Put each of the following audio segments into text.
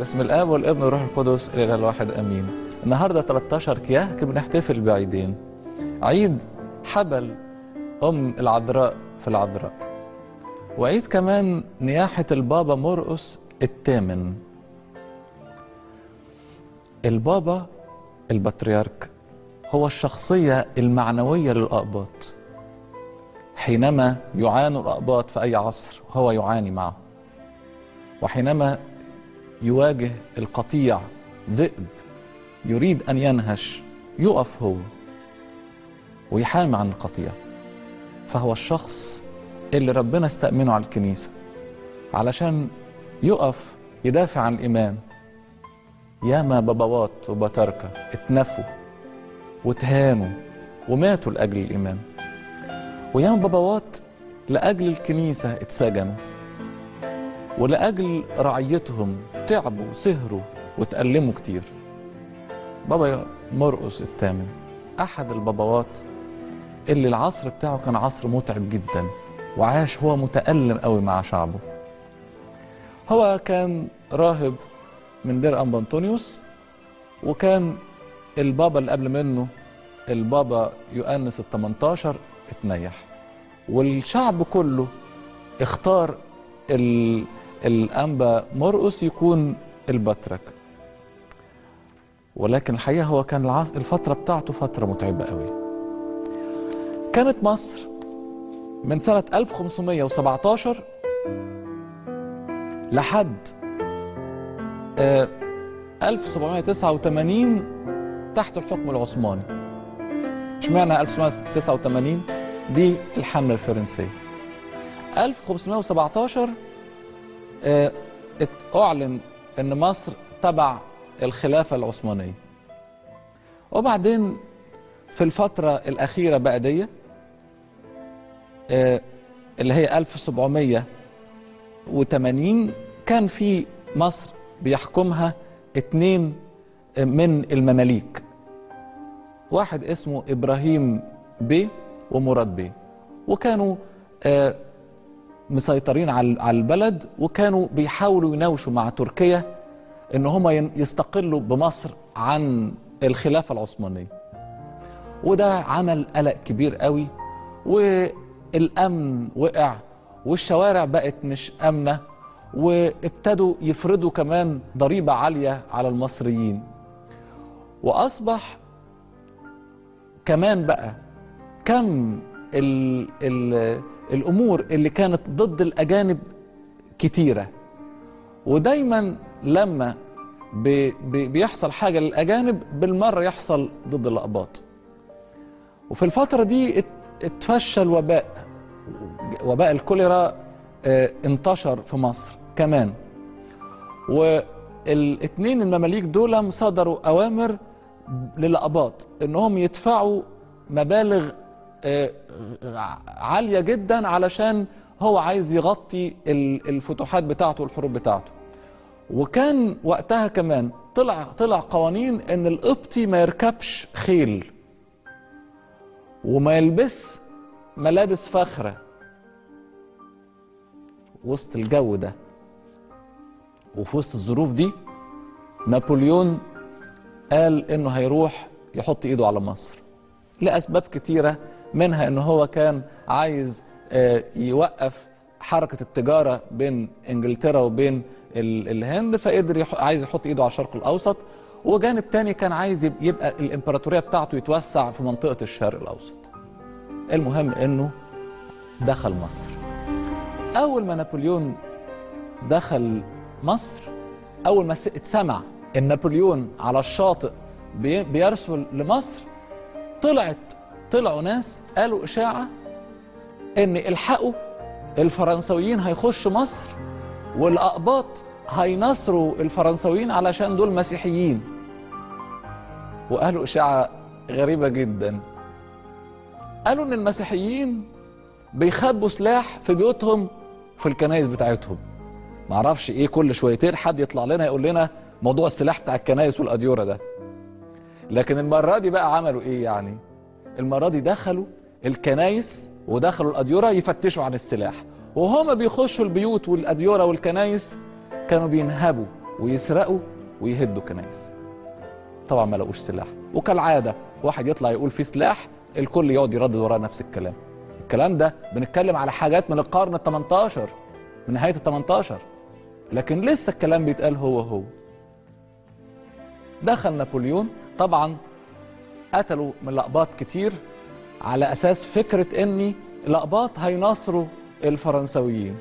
باسم الاب والابن والروح القدس الاله الواحد امين النهارده 13 كياك بنحتفل بعيدين عيد حبل ام العذراء في العذراء وعيد كمان نياحه البابا مرقس الثامن البابا البطريرك هو الشخصيه المعنويه للاقباط حينما يعاني الأقباط في أي عصر هو يعاني معه وحينما يواجه القطيع ذئب يريد أن ينهش يقف هو ويحامي عن القطيع فهو الشخص اللي ربنا استأمنه على الكنيسة علشان يقف يدافع عن الإيمان ياما بابوات وبطاركة اتنفوا واتهانوا وماتوا لأجل الإيمان وياما بابوات لأجل الكنيسة اتسجنوا ولأجل رعيتهم تعبوا وسهروا وتألموا كتير بابا مرقس الثامن أحد البابوات اللي العصر بتاعه كان عصر متعب جدا وعاش هو متألم قوي مع شعبه هو كان راهب من دير أنبا أنطونيوس وكان البابا اللي قبل منه البابا يؤنس ال 18 اتنيح والشعب كله اختار ال... الانبا مرقس يكون البطرك ولكن الحقيقه هو كان العص... الفتره بتاعته فتره متعبه قوي كانت مصر من سنه 1517 لحد آه 1789 تحت الحكم العثماني اشمعنى 1989 دي الحملة الفرنسية 1517 اه أعلن أن مصر تبع الخلافة العثمانية وبعدين في الفترة الأخيرة بقى دي اه اللي هي 1780 كان في مصر بيحكمها اتنين من المماليك واحد اسمه إبراهيم بيه ومراد بيه وكانوا آه مسيطرين على البلد وكانوا بيحاولوا يناوشوا مع تركيا ان هم يستقلوا بمصر عن الخلافة العثمانية وده عمل قلق كبير قوي والامن وقع والشوارع بقت مش امنة وابتدوا يفرضوا كمان ضريبة عالية على المصريين واصبح كمان بقى كم ال ال الامور اللي كانت ضد الاجانب كتيره ودايما لما بي بي بيحصل حاجه للاجانب بالمره يحصل ضد الاقباط وفي الفتره دي ات اتفشى الوباء وباء الكوليرا اه انتشر في مصر كمان والاثنين المماليك دول صدروا اوامر للاقباط انهم يدفعوا مبالغ عاليه جدا علشان هو عايز يغطي الفتوحات بتاعته والحروب بتاعته وكان وقتها كمان طلع طلع قوانين ان القبطي ما يركبش خيل وما يلبس ملابس فاخره وسط الجو ده وفي وسط الظروف دي نابليون قال انه هيروح يحط ايده على مصر لاسباب كتيره منها ان هو كان عايز يوقف حركه التجاره بين انجلترا وبين الهند فقدر عايز يحط ايده على الشرق الاوسط وجانب تاني كان عايز يبقى الامبراطوريه بتاعته يتوسع في منطقه الشرق الاوسط المهم انه دخل مصر اول ما نابليون دخل مصر اول ما اتسمع ان نابليون على الشاطئ بيرسل لمصر طلعت طلعوا ناس قالوا إشاعة إن الحقوا الفرنسويين هيخشوا مصر والأقباط هينصروا الفرنسويين علشان دول مسيحيين وقالوا إشاعة غريبة جدا قالوا إن المسيحيين بيخبوا سلاح في بيوتهم في الكنايس بتاعتهم معرفش إيه كل شويتين حد يطلع لنا يقول لنا موضوع السلاح بتاع الكنايس والأديرة ده لكن المرة دي بقى عملوا إيه يعني المرة دي دخلوا الكنايس ودخلوا الأديرة يفتشوا عن السلاح وهما بيخشوا البيوت والأديرة والكنايس كانوا بينهبوا ويسرقوا ويهدوا كنائس طبعا ما لقوش سلاح وكالعاده واحد يطلع يقول في سلاح الكل يقعد يردد وراه نفس الكلام الكلام ده بنتكلم على حاجات من القرن ال 18 من نهايه ال 18 لكن لسه الكلام بيتقال هو هو دخل نابليون طبعا قتلوا من لقباط كتير على اساس فكره ان لقباط هينصروا الفرنسويين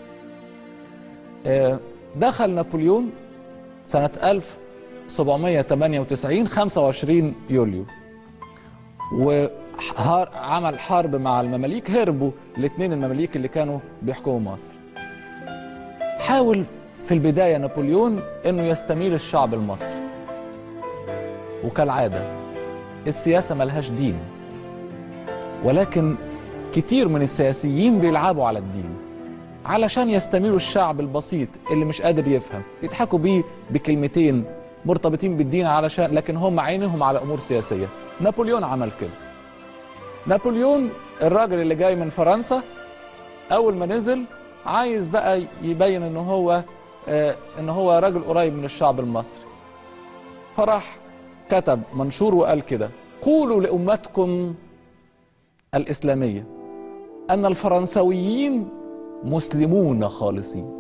آه، دخل نابليون سنة 1798 25 يوليو وعمل حرب مع المماليك هربوا الاثنين المماليك اللي كانوا بيحكموا مصر حاول في البداية نابليون انه يستميل الشعب المصري وكالعادة السياسة ملهاش دين ولكن كتير من السياسيين بيلعبوا على الدين علشان يستميلوا الشعب البسيط اللي مش قادر يفهم يضحكوا بيه بكلمتين مرتبطين بالدين علشان لكن هم عينهم على امور سياسيه نابليون عمل كده نابليون الراجل اللي جاي من فرنسا اول ما نزل عايز بقى يبين ان هو آه ان هو راجل قريب من الشعب المصري فراح كتب منشور وقال كده قولوا لامتكم الاسلاميه ان الفرنسويين مسلمون خالصين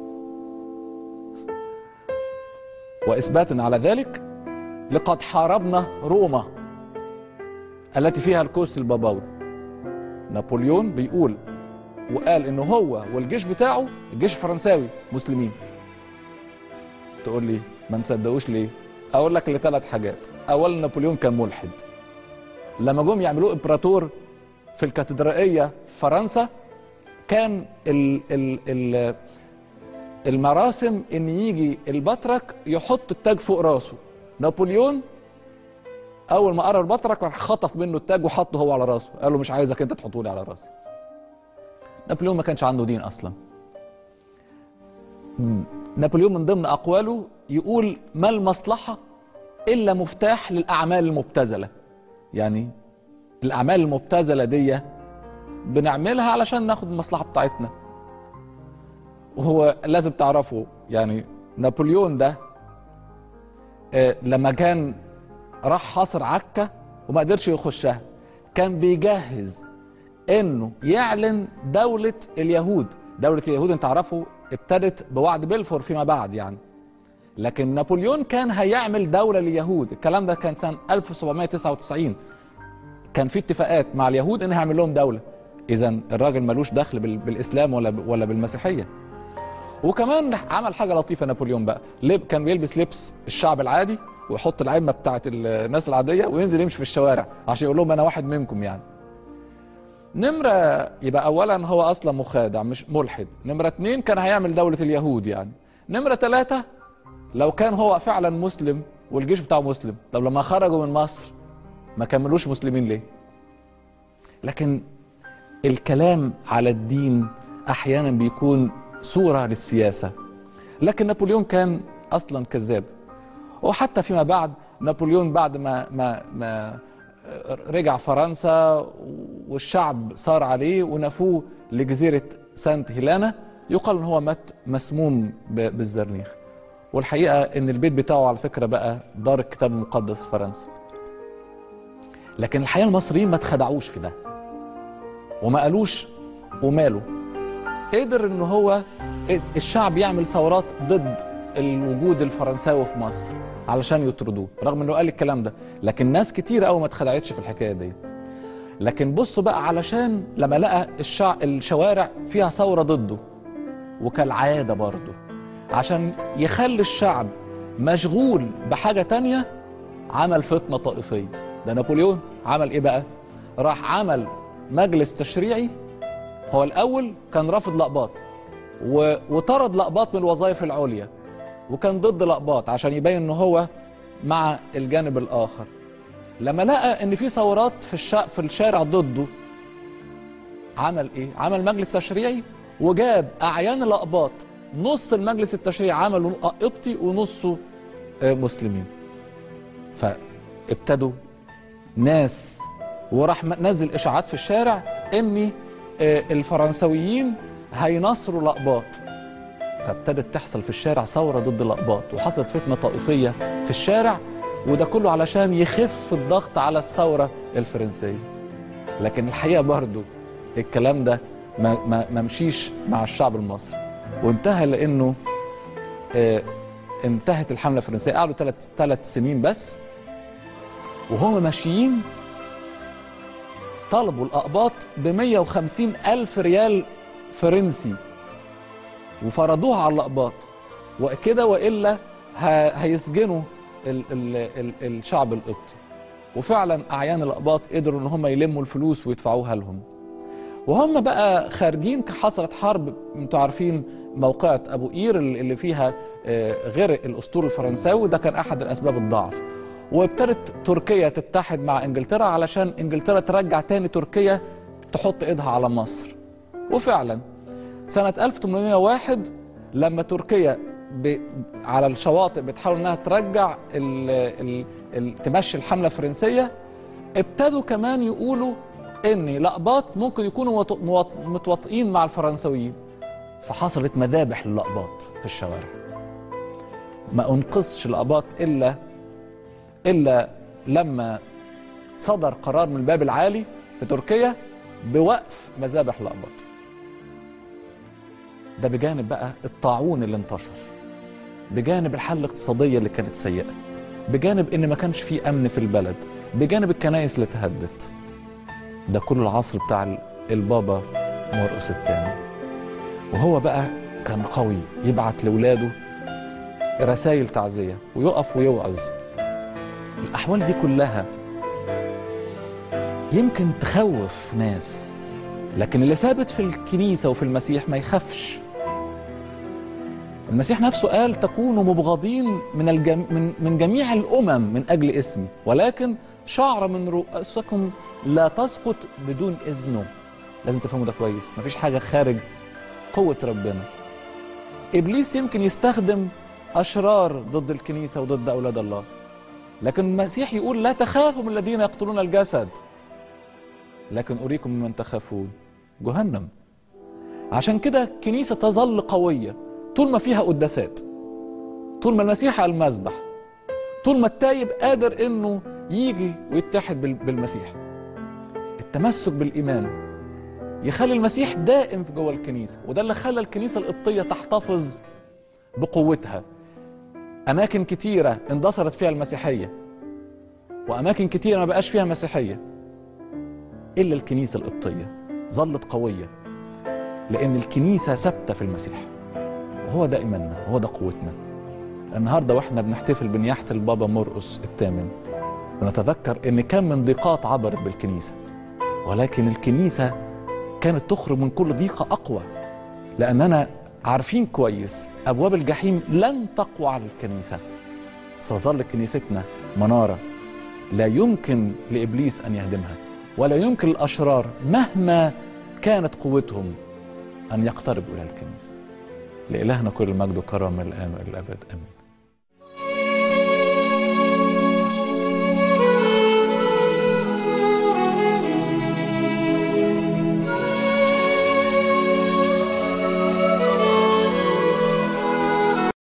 واثباتا على ذلك لقد حاربنا روما التي فيها الكرسي البابوي نابليون بيقول وقال انه هو والجيش بتاعه الجيش الفرنساوي مسلمين تقول لي ما نصدقوش ليه اقول لك لثلاث حاجات اولا نابليون كان ملحد لما جم يعملوه امبراطور في الكاتدرائيه في فرنسا كان ال ال ال المراسم ان يجي البطرك يحط التاج فوق راسه نابليون اول ما قرا البطرك راح خطف منه التاج وحطه هو على راسه قال له مش عايزك انت تحطه لي على راسي نابليون ما كانش عنده دين اصلا نابليون من ضمن اقواله يقول ما المصلحه الا مفتاح للاعمال المبتذله يعني الاعمال المبتذله دي بنعملها علشان ناخد المصلحه بتاعتنا وهو لازم تعرفوا يعني نابليون ده آه لما كان راح حاصر عكا وما قدرش يخشها كان بيجهز انه يعلن دولة اليهود دولة اليهود انت تعرفوا ابتدت بوعد بلفور فيما بعد يعني لكن نابليون كان هيعمل دولة لليهود الكلام ده كان سنة 1799 كان في اتفاقات مع اليهود ان هيعمل لهم دولة اذا الراجل ملوش دخل بالاسلام ولا ولا بالمسيحيه وكمان عمل حاجه لطيفه نابليون بقى كان بيلبس لبس الشعب العادي ويحط العمه بتاعت الناس العاديه وينزل يمشي في الشوارع عشان يقول لهم انا واحد منكم يعني نمرة يبقى أولا هو أصلا مخادع مش ملحد نمرة اتنين كان هيعمل دولة اليهود يعني نمرة ثلاثة لو كان هو فعلا مسلم والجيش بتاعه مسلم طب لما خرجوا من مصر ما كملوش مسلمين ليه لكن الكلام على الدين احيانا بيكون صوره للسياسه لكن نابليون كان اصلا كذاب وحتى فيما بعد نابليون بعد ما ما ما رجع فرنسا والشعب صار عليه ونفوه لجزيره سانت هيلانا يقال ان هو مات مسموم بالزرنيخ والحقيقه ان البيت بتاعه على فكره بقى دار الكتاب المقدس في فرنسا لكن الحقيقه المصريين ما اتخدعوش في ده وما قالوش وماله قدر ان هو الشعب يعمل ثورات ضد الوجود الفرنساوي في مصر علشان يطردوه رغم انه قال الكلام ده لكن ناس كتير قوي ما اتخدعتش في الحكايه دي لكن بصوا بقى علشان لما لقى الشع... الشوارع فيها ثوره ضده وكالعاده برضه عشان يخلي الشعب مشغول بحاجه تانية عمل فتنه طائفيه ده نابليون عمل ايه بقى راح عمل مجلس تشريعي هو الاول كان رافض لقباط وطرد لقباط من الوظائف العليا وكان ضد لقباط عشان يبين ان هو مع الجانب الاخر لما لقى ان في ثورات في الشا... في الشارع ضده عمل ايه عمل مجلس تشريعي وجاب اعيان الاقباط نص المجلس التشريعي عملوا قبطي ونصه مسلمين فابتدوا ناس وراح نزل اشاعات في الشارع ان الفرنسويين هينصروا الاقباط فابتدت تحصل في الشارع ثورة ضد الأقباط وحصلت فتنة طائفية في الشارع وده كله علشان يخف الضغط على الثورة الفرنسية لكن الحقيقة برضو الكلام ده ما, ما, ما مشيش مع الشعب المصري وانتهى لأنه آه انتهت الحملة الفرنسية قعدوا ثلاث ثلاث سنين بس وهم ماشيين طلبوا الأقباط ب 150 ألف ريال فرنسي وفرضوها على الأقباط وكده وإلا ه- هيسجنوا ال ال ال الشعب القبطي وفعلا أعيان الأقباط قدروا إن هم يلموا الفلوس ويدفعوها لهم وهم بقى خارجين حصلت حرب انتوا عارفين موقعة أبو قير اللي فيها آه، غرق الأسطول الفرنساوي ده كان أحد الأسباب الضعف وابتدت تركيا تتحد مع إنجلترا علشان إنجلترا ترجع تاني تركيا تحط إيدها على مصر وفعلا سنة 1801 لما تركيا ب... على الشواطئ بتحاول انها ترجع ال... ال... ال... تمشي الحملة الفرنسية ابتدوا كمان يقولوا ان الأقباط ممكن يكونوا مت- موط- متواطئين مع الفرنسويين فحصلت مذابح للأقباط في الشوارع ما انقذش الأقباط إلا إلا لما صدر قرار من الباب العالي في تركيا بوقف مذابح الأقباط ده بجانب بقى الطاعون اللي انتشر بجانب الحالة الاقتصادية اللي كانت سيئة بجانب ان ما كانش فيه امن في البلد بجانب الكنائس اللي اتهدت ده كل العصر بتاع ال- البابا مرقس الثاني وهو بقى كان قوي يبعت لاولاده رسائل تعزية ويقف ويوعظ الأحوال دي كلها يمكن تخوف ناس لكن اللي ثابت في الكنيسة وفي المسيح ما يخافش المسيح نفسه قال تكونوا مبغضين من الجم... من من جميع الامم من اجل اسمي ولكن شعر من رؤوسكم لا تسقط بدون اذنه لازم تفهموا ده كويس مفيش حاجه خارج قوه ربنا ابليس يمكن يستخدم اشرار ضد الكنيسه وضد اولاد الله لكن المسيح يقول لا تخافوا من الذين يقتلون الجسد لكن اريكم ممن تخافون جهنم عشان كده الكنيسه تظل قويه طول ما فيها قداسات طول ما المسيح على المذبح طول ما التايب قادر انه يجي ويتحد بال- بالمسيح التمسك بالايمان يخلي المسيح دائم في جوه الكنيسه وده اللي خلى الكنيسه القبطيه تحتفظ بقوتها اماكن كتيره اندثرت فيها المسيحيه واماكن كتيره ما بقاش فيها مسيحيه الا الكنيسه القبطيه ظلت قويه لان الكنيسه ثابته في المسيح وهو ده ايماننا هو ده قوتنا النهارده واحنا بنحتفل بنياحه البابا مرقس الثامن ونتذكر ان كم من ضيقات عبرت بالكنيسه ولكن الكنيسه كانت تخرج من كل ضيقه اقوى لاننا عارفين كويس ابواب الجحيم لن تقوى على الكنيسه ستظل كنيستنا مناره لا يمكن لابليس ان يهدمها ولا يمكن للاشرار مهما كانت قوتهم ان يقتربوا الى الكنيسه لإلهنا كل المجد والكرم من الآن والأبد آمين